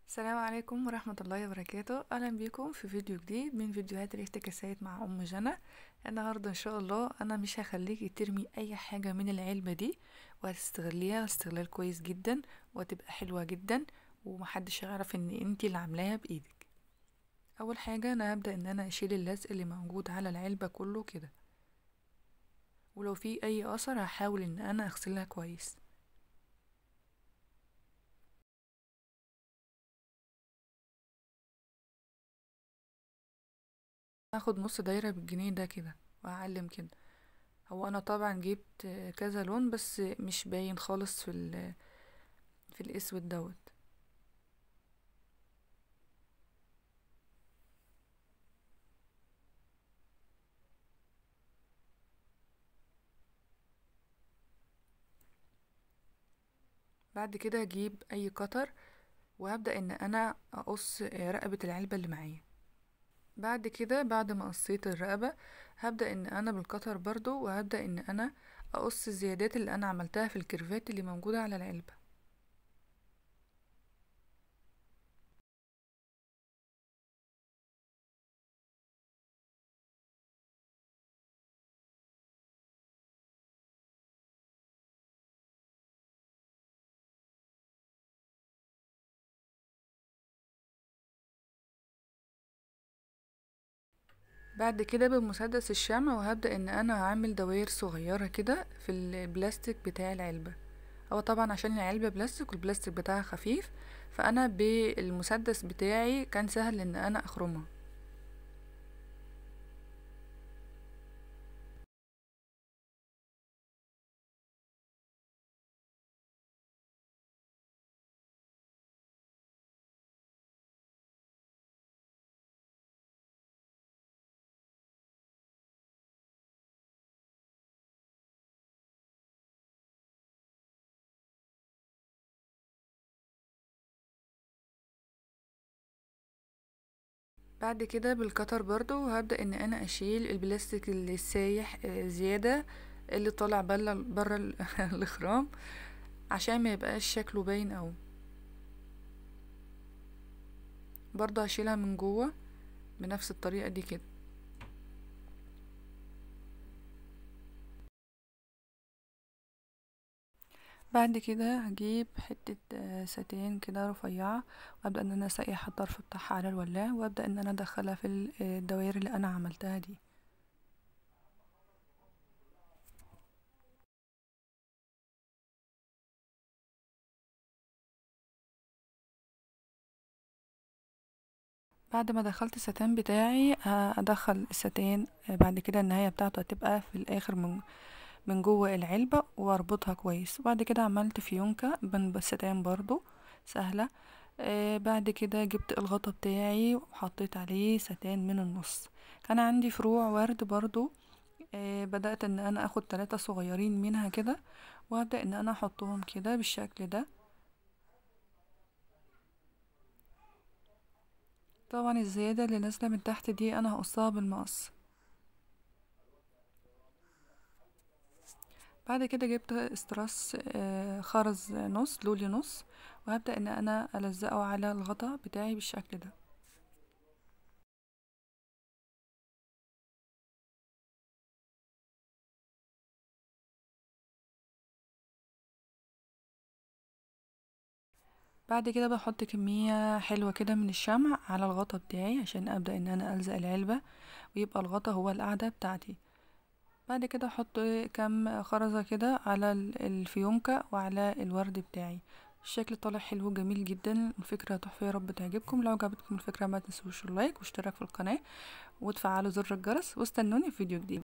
السلام عليكم ورحمة الله وبركاته أهلا بيكم في فيديو جديد من فيديوهات الافتكاسات مع أم جنى النهاردة إن شاء الله أنا مش هخليكي ترمي أي حاجة من العلبة دي وهتستغليها استغلال كويس جدا وهتبقى حلوة جدا ومحدش هيعرف ان انتي اللي عاملاها بإيدك أول حاجة أنا هبدأ ان أنا أشيل اللزق اللي موجود على العلبة كله كده ولو في أي أثر هحاول ان أنا أغسلها كويس هاخد نص دايرة بالجنيه ده كده وهعلم كده هو انا طبعا جبت كذا لون بس مش باين خالص في ال في الاسود دوت بعد كده هجيب اي قطر وهبدأ ان انا اقص رقبة العلبة اللي معايا بعد كده بعد ما قصيت الرقبة هبدأ ان انا بالقطر برضو وهبدأ ان انا اقص الزيادات اللي انا عملتها في الكيرفات اللي موجودة على العلبة بعد كده بمسدس الشمع وهبدأ ان انا هعمل دوائر صغيرة كده في البلاستيك بتاع العلبة هو طبعا عشان العلبة بلاستيك والبلاستيك بتاعها خفيف فانا بالمسدس بتاعي كان سهل ان انا اخرمها بعد كده بالقطر برضو هبدأ ان انا اشيل البلاستيك اللي السايح زيادة اللي طالع برا الاخرام عشان ما يبقاش شكله باين اوي برضو هشيلها من جوه بنفس الطريقة دي كده بعد كده هجيب حتة ساتين كده رفيعة وابدأ ان انا اسيح الطرف بتاعها على الولاعة وابدأ ان انا ادخلها في الدوائر اللي انا عملتها دي بعد ما دخلت الستان بتاعي ادخل الستان بعد كده النهاية بتاعته هتبقى في الاخر من من جوه العلبة واربطها كويس وبعد كده عملت فيونكة بالستان برضو سهلة آه بعد كده جبت الغطا بتاعي وحطيت عليه ستان من النص كان عندي فروع ورد برضو آه بدأت ان انا اخد ثلاثة صغيرين منها كده وابدأ ان انا احطهم كده بالشكل ده طبعا الزيادة اللي نازلة من تحت دي انا هقصها بالمقص بعد كده جبت استراس خرز نص لولي نص وهبدأ ان انا الزقه على الغطا بتاعي بالشكل ده بعد كده بحط كمية حلوة كده من الشمع على الغطا بتاعي عشان ابدأ ان انا الزق العلبة ويبقى الغطا هو القاعدة بتاعتي بعد كده احط كام خرزة كده على الفيونكة وعلى الورد بتاعي الشكل طالع حلو جميل جدا الفكرة تحفة يا رب تعجبكم لو عجبتكم الفكرة ما تنسوش اللايك واشتراك في القناة وتفعلوا زر الجرس واستنوني في فيديو جديد